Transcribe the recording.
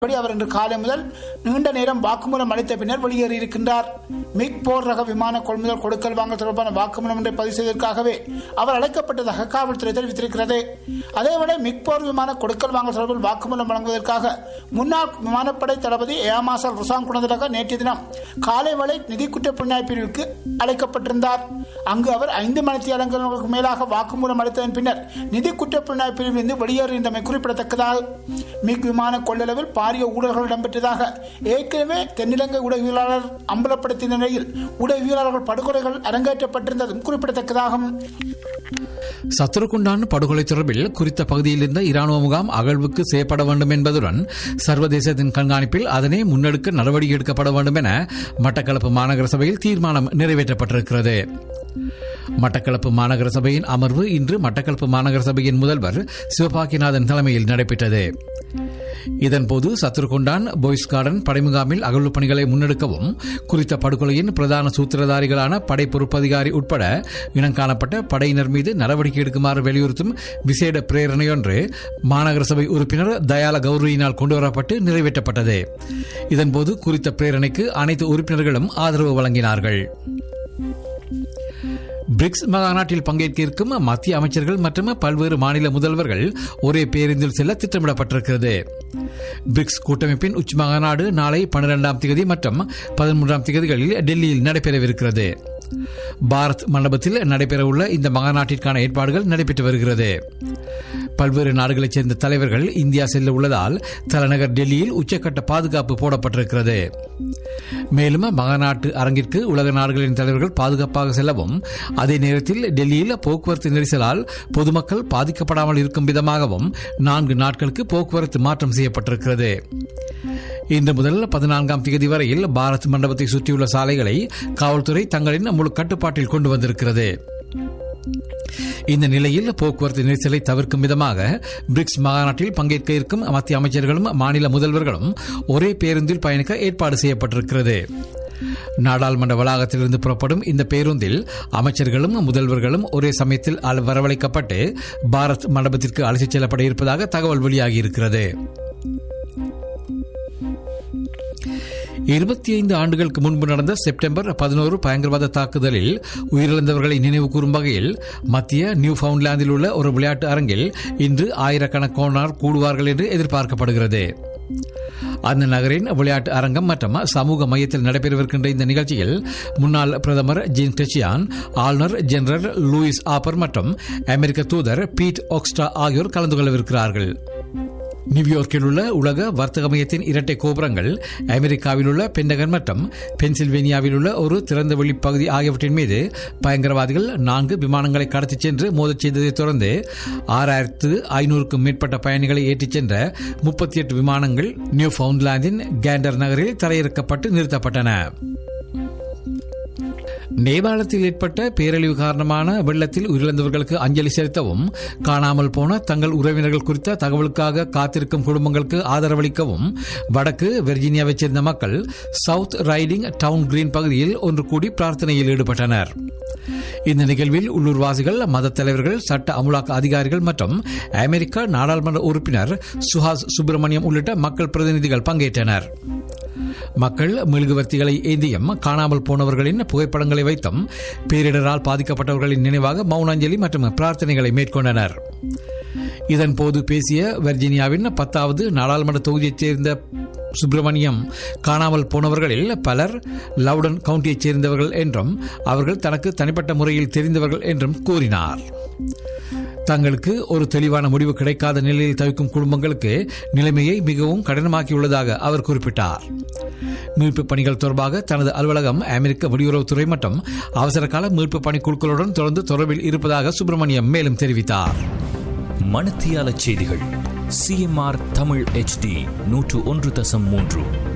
படி அவர் இன்று காலை முதல் நீண்ட நேரம் வாக்குமூலம் அளித்த பின்னர் வெளியேறியிருக்கின்றார் மிக் போர் ரக விமான கொள்முதல் கொடுக்கல் வாங்கல் தொடர்பான வாக்குமூலம் ஒன்றை பதிவு செய்வதற்காகவே அவர் அழைக்கப்பட்டதாக காவல்துறை தெரிவித்திருக்கிறது அதேவேளை மிக் போர் விமான கொடுக்கல் வாங்கல் தொடர்பில் வாக்குமூலம் வழங்குவதற்காக முன்னாள் விமானப்படை தளபதி ஏமாசல் ருசாங் குணதரக நேற்று தினம் காலை வேளை நிதி குற்ற புலனாய்வு பிரிவுக்கு அழைக்கப்பட்டிருந்தார் அங்கு அவர் ஐந்து மணித்தியாலங்களுக்கு மேலாக வாக்குமூலம் அளித்ததன் பின்னர் நிதி குற்ற புலனாய்வு பிரிவிலிருந்து வெளியேறியிருந்தமை குறிப்பிடத்தக்கதாக மிக் விமான கொள்ளளவில் பாரிய ஊழல்கள் இடம்பெற்றதாக ஏற்கனவே தென்னிலங்கை உடவியலாளர் அம்பலப்படுத்திய நிலையில் உடவியலாளர்கள் படுகொலைகள் அரங்கேற்றப்பட்டிருந்ததும் குறிப்பிடத்தக்கதாகும் சத்துருக்குண்டான் படுகொலை தொடர்பில் குறித்த பகுதியில் இருந்த இராணுவ முகாம் அகழ்வுக்கு செய்யப்பட வேண்டும் என்பதுடன் சர்வதேசத்தின் கண்காணிப்பில் அதனை முன்னெடுக்க நடவடிக்கை எடுக்கப்பட வேண்டும் என மட்டக்களப்பு மாநகர சபையில் தீர்மானம் நிறைவேற்றப்பட்டிருக்கிறது மட்டக்களப்பு மாநகர சபையின் அமர்வு இன்று மட்டக்களப்பு மாநகர சபையின் முதல்வர் சிவபாக்கியநாதன் தலைமையில் நடைபெற்றது இதன்போது சத்துருக்கொண்டான் போய்ஸ் கார்டன் படைமுகாமில் அகழ்வு பணிகளை முன்னெடுக்கவும் குறித்த படுகொலையின் பிரதான சூத்திரதாரிகளான படை பொறுப்பதிகாரி உட்பட இனங்காணப்பட்ட படையினர் மீது நடவடிக்கை எடுக்குமாறு வலியுறுத்தும் விசேட பிரேரணையொன்று மாநகர சபை உறுப்பினர் தயால கௌரியினால் கொண்டுவரப்பட்டு நிறைவேற்றப்பட்டது இதன்போது குறித்த பிரேரணைக்கு அனைத்து உறுப்பினர்களும் ஆதரவு வழங்கினார்கள் பிரிக்ஸ் மாநாட்டில் பங்கேற்க இருக்கும் மத்திய அமைச்சர்கள் மற்றும் பல்வேறு மாநில முதல்வர்கள் ஒரே பேருந்தில் செல்ல திட்டமிடப்பட்டிருக்கிறது பிரிக்ஸ் கூட்டமைப்பின் உச்சி மாநாடு நாளை பன்னிரெண்டாம் தேதி மற்றும் பதிமூன்றாம் தேதிகளில் டெல்லியில் நடைபெறவிருக்கிறது பாரத் மண்டபத்தில் நடைபெறவுள்ள இந்த மாநாட்டிற்கான ஏற்பாடுகள் நடைபெற்று வருகிறது பல்வேறு நாடுகளைச் சேர்ந்த தலைவர்கள் இந்தியா செல்ல உள்ளதால் தலைநகர் டெல்லியில் உச்சக்கட்ட பாதுகாப்பு போடப்பட்டிருக்கிறது மேலும் மாநாட்டு அரங்கிற்கு உலக நாடுகளின் தலைவர்கள் பாதுகாப்பாக செல்லவும் அதே நேரத்தில் டெல்லியில் போக்குவரத்து நெரிசலால் பொதுமக்கள் பாதிக்கப்படாமல் இருக்கும் விதமாகவும் நான்கு நாட்களுக்கு போக்குவரத்து மாற்றம் செய்யப்பட்டிருக்கிறது இன்று முதல் பதினான்காம் தேதி வரையில் பாரத் மண்டபத்தை சுற்றியுள்ள சாலைகளை காவல்துறை தங்களின் முழு கட்டுப்பாட்டில் கொண்டு வந்திருக்கிறது இந்த நிலையில் போக்குவரத்து நெரிசலை தவிர்க்கும் விதமாக பிரிக்ஸ் மாநாட்டில் பங்கேற்க இருக்கும் மத்திய அமைச்சர்களும் மாநில முதல்வர்களும் ஒரே பேருந்தில் பயணிக்க ஏற்பாடு செய்யப்பட்டிருக்கிறது நாடாளுமன்ற வளாகத்திலிருந்து புறப்படும் இந்த பேருந்தில் அமைச்சர்களும் முதல்வர்களும் ஒரே சமயத்தில் வரவழைக்கப்பட்டு பாரத் மண்டபத்திற்கு அழைத்துச் செல்லப்பட இருப்பதாக தகவல் வெளியாகியிருக்கிறது இருபத்தி ஐந்து ஆண்டுகளுக்கு முன்பு நடந்த செப்டம்பர் பதினோரு பயங்கரவாத தாக்குதலில் உயிரிழந்தவர்களை நினைவு கூறும் வகையில் மத்திய நியூ பவுண்ட்லாந்தில் உள்ள ஒரு விளையாட்டு அரங்கில் இன்று ஆயிரக்கணக்கானோர் கூடுவார்கள் என்று எதிர்பார்க்கப்படுகிறது அந்த நகரின் விளையாட்டு அரங்கம் மற்றும் சமூக மையத்தில் நடைபெறவிருக்கின்ற இந்த நிகழ்ச்சியில் முன்னாள் பிரதமர் ஜீன் கிறிஸ்டியான் ஆளுநர் ஜெனரல் லூயிஸ் ஆப்பர் மற்றும் அமெரிக்க தூதர் பீட் ஒக்ஸ்டா ஆகியோர் கலந்து கொள்ளவிருக்கிறார்கள் நியூயார்க்கில் உள்ள உலக வர்த்தக மையத்தின் இரட்டை கோபுரங்கள் அமெரிக்காவில் உள்ள பெண்டகன் மற்றும் பென்சில்வேனியாவில் உள்ள ஒரு திறந்த வெளி பகுதி ஆகியவற்றின் மீது பயங்கரவாதிகள் நான்கு விமானங்களை கடத்திச் சென்று மோதச் செய்ததைத் தொடர்ந்து ஆறாயிரத்து ஐநூறுக்கும் மேற்பட்ட பயணிகளை ஏற்றிச் சென்ற முப்பத்தி எட்டு விமானங்கள் நியூ பவுண்ட்லாந்தின் கேண்டர் நகரில் தரையிறக்கப்பட்டு நிறுத்தப்பட்டன நேபாளத்தில் ஏற்பட்ட பேரழிவு காரணமான வெள்ளத்தில் உயிரிழந்தவர்களுக்கு அஞ்சலி செலுத்தவும் காணாமல் போன தங்கள் உறவினர்கள் குறித்த தகவலுக்காக காத்திருக்கும் குடும்பங்களுக்கு ஆதரவளிக்கவும் வடக்கு வெர்ஜீனியாவைச் சேர்ந்த மக்கள் சவுத் ரைடிங் டவுன் கிரீன் பகுதியில் ஒன்று கூடி பிரார்த்தனையில் ஈடுபட்டனர் இந்த நிகழ்வில் உள்ளூர்வாசிகள் மத தலைவர்கள் சட்ட அமுலாக்க அதிகாரிகள் மற்றும் அமெரிக்க நாடாளுமன்ற உறுப்பினர் சுஹாஸ் சுப்பிரமணியம் உள்ளிட்ட மக்கள் பிரதிநிதிகள் பங்கேற்றனர் மக்கள் மெழுகுவர்த்திகளை ஏந்தியும் காணாமல் போனவர்களின் புகைப்படங்களை வைத்தும் பேரிடரால் பாதிக்கப்பட்டவர்களின் நினைவாக மௌனாஞ்சலி மற்றும் பிரார்த்தனைகளை மேற்கொண்டனர் இதன்போது பேசிய வெர்ஜீனியாவின் பத்தாவது நாடாளுமன்ற தொகுதியைச் சேர்ந்த சுப்பிரமணியம் காணாமல் போனவர்களில் பலர் லவுடன் கவுண்டியைச் சேர்ந்தவர்கள் என்றும் அவர்கள் தனக்கு தனிப்பட்ட முறையில் தெரிந்தவர்கள் என்றும் கூறினார் தங்களுக்கு ஒரு தெளிவான முடிவு கிடைக்காத நிலையில் தவிக்கும் குடும்பங்களுக்கு நிலைமையை மிகவும் கடினமாக்கியுள்ளதாக அவர் குறிப்பிட்டார் மீட்பு பணிகள் தொடர்பாக தனது அலுவலகம் அமெரிக்க வெளியுறவுத்துறை மற்றும் அவசர கால மீட்பு பணிக்குழுக்களுடன் தொடர்ந்து தொடர்பில் இருப்பதாக சுப்பிரமணியம் மேலும் தெரிவித்தார் மணத்தியால செய்திகள் சிஎம்ஆர் தமிழ் எச்டி நூற்று ஒன்று தசம் மூன்று